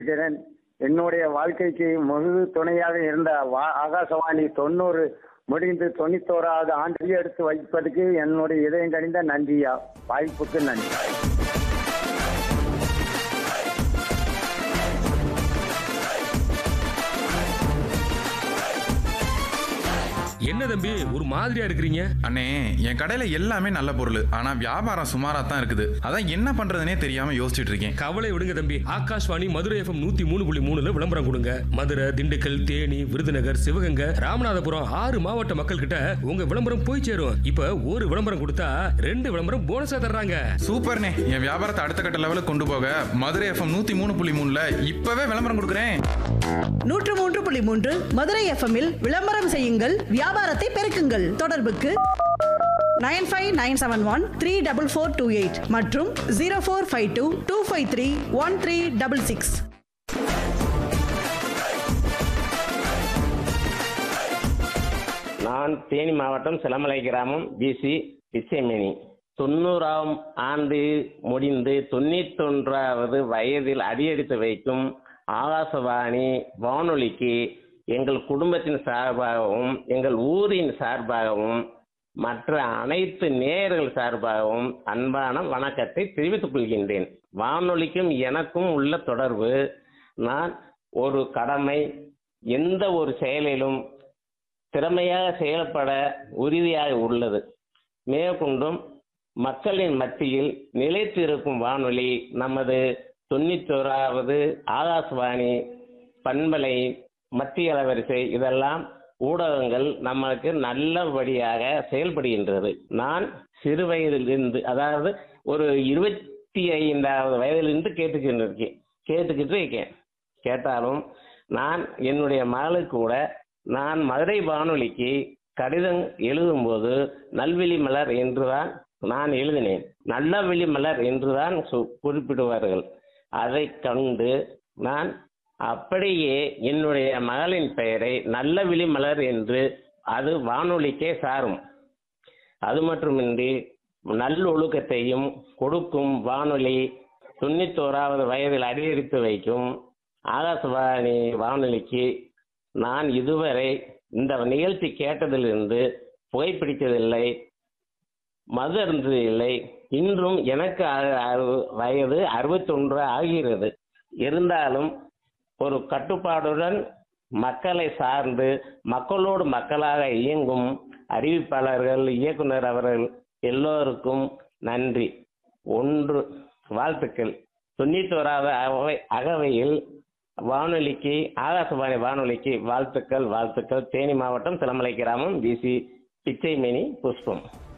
இருக்கிறேன் என்னுடைய வாழ்க்கைக்கு முழு துணையாக இருந்த வா- ஆகாசவாணி தொண்ணூறு முடிந்து தொண்ணூத்தோராவது ஆண்டு எடுத்து வைப்பதற்கு என்னுடைய இதயம் கணிந்த நன்றியா வாய்ப்புக்கு நன்றி என்ன தம்பி ஒரு மாதிரியா இருக்கிறீங்க அண்ணே என் கடையில எல்லாமே நல்ல பொருள் ஆனா வியாபாரம் சுமாரா தான் இருக்குது அதான் என்ன பண்றதுனே தெரியாம யோசிச்சுட்டு இருக்கேன் கவலை விடுங்க தம்பி ஆகாஷ்வாணி மதுரை எஃப்எம் நூத்தி மூணு புள்ளி மூணுல விளம்பரம் கொடுங்க மதுரை திண்டுக்கல் தேனி விருதுநகர் சிவகங்கை ராமநாதபுரம் ஆறு மாவட்ட மக்கள் கிட்ட உங்க விளம்பரம் போய் சேரும் இப்ப ஒரு விளம்பரம் கொடுத்தா ரெண்டு விளம்பரம் போனஸா தர்றாங்க சூப்பர்ண்ணே என் வியாபாரத்தை அடுத்த கட்ட லெவலுக்கு கொண்டு போக மதுரை எஃப்எம் நூத்தி மூணு புள்ளி மூணுல இப்பவே விளம்பரம் கொடுக்குறேன் நூற்று மூன்று புள்ளி மூன்று மதுரை எஃப்எம்மில் விளம்பரம் செய்யுங்கள் வியாபாரத்தை பெருக்குங்கள் தொடர்புக்கு nine five nine seven one three double four two eight மற்றும் zero four five two two five three one three double six நான் தேனி மாவட்டம் சிலமலை கிராமம் பிசி பிச்சைமேனி தொண்ணூறாம் ஆண்டு முடிந்து தொண்ணூத்தொன்றாவது வயதில் அடியெடுத்து வைக்கும் ஆகாசவாணி வானொலிக்கு எங்கள் குடும்பத்தின் சார்பாகவும் எங்கள் ஊரின் சார்பாகவும் மற்ற அனைத்து நேயர்கள் சார்பாகவும் அன்பான வணக்கத்தை தெரிவித்துக் கொள்கின்றேன் வானொலிக்கும் எனக்கும் உள்ள தொடர்பு நான் ஒரு கடமை எந்த ஒரு செயலிலும் திறமையாக செயல்பட உறுதியாக உள்ளது மேற்கொண்டும் மக்களின் மத்தியில் நிலைத்திருக்கும் வானொலி நமது தொண்ணூத்தோராவது ஆகாசவாணி பண்பலை மத்திய அலைவரிசை இதெல்லாம் ஊடகங்கள் நமக்கு நல்லபடியாக செயல்படுகின்றது நான் சிறு வயதிலிருந்து அதாவது ஒரு இருபத்தி ஐந்தாவது வயதிலிருந்து கேட்டுக்கிட்டு இருக்கேன் கேட்டுக்கிட்டு இருக்கேன் கேட்டாலும் நான் என்னுடைய மகளுக்கு கூட நான் மதுரை வானொலிக்கு கடிதம் எழுதும்போது நல்விழி மலர் என்றுதான் நான் எழுதினேன் நல்லவிழி மலர் என்றுதான் சு- குறிப்பிடுவார்கள் அதை கண்டு நான் அப்படியே என்னுடைய மகளின் பெயரை நல்லவிழி மலர் என்று அது வானொலிக்கே சாரும் அது மட்டுமின்றி நல்லொழுக்கத்தையும் கொடுக்கும் வானொலி தொண்ணூத்தோராவது வயதில் அதிகரித்து வைக்கும் ஆகாசவாணி வானொலிக்கு நான் இதுவரை இந்த நிகழ்ச்சி கேட்டதிலிருந்து புகைப்பிடித்ததில்லை மது அருந்ததில்லை இன்றும் எனக்கு அ- அறு- வயது அறுபத்தொன்று ஆகிறது இருந்தாலும் ஒரு கட்டுப்பாடுடன் மக்களை சார்ந்து மக்களோடு மக்களாக இயங்கும் அறிவிப்பாளர்கள் இயக்குனர் அவர்கள் எல்லோருக்கும் நன்றி ஒன்று வாழ்த்துக்கள் தொண்ணூத்தோராவது அகவை அகவையில் வானொலிக்கு ஆகாசவாணி வானொலிக்கு வாழ்த்துக்கள் வாழ்த்துக்கள் தேனி மாவட்டம் சிலமலை கிராமம் பிசி பிச்சைமேனி புஷ்பம்